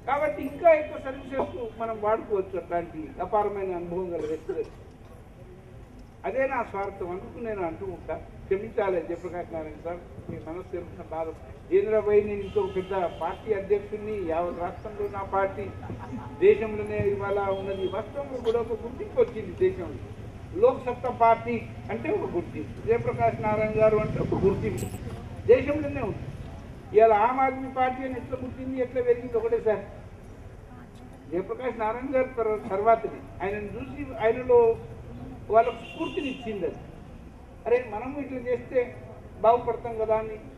కాబట్టి ఇంకా ఎక్కువ సర్వీసెస్ మనం వాడుకోవచ్చు అట్లాంటి అపారమైన అనుభవం గల వ్యక్తులు అదే నా స్వార్థం అందుకు నేను అంటూ ఉంటా క్షమించాలి జయప్రకాష్ నారాయణ సార్ మీ మనసు తెలిసిన బాధ కేంద్రపై నేను ఇంకొక పెద్ద పార్టీ అధ్యక్షుడిని యావత్ రాష్ట్రంలో నా పార్టీ దేశంలోనే ఇవాళ ఉన్నది వాస్తవంలో కూడా ఒక గుర్తింపు వచ్చింది దేశంలో లోక్సత్తా పార్టీ అంటే ఒక గుర్తింపు జయప్రకాష్ నారాయణ గారు అంటే ఒక గుర్తింపు దేశంలోనే ఉంది ఇవాళ ఆమ్ ఆద్మీ పార్టీ అని ఎట్లా పుట్టింది ఎట్లా పెరిగింది ఒకటే సార్ జయప్రకాష్ నారాయణ గారు తర్వా- తర్వాతనే ఆయనను చూసి ఆయనలో వాళ్ళకు స్ఫూర్తిని ఇచ్చింది అది అరే మనము ఇట్లా చేస్తే బాగుపడతాం కదా అని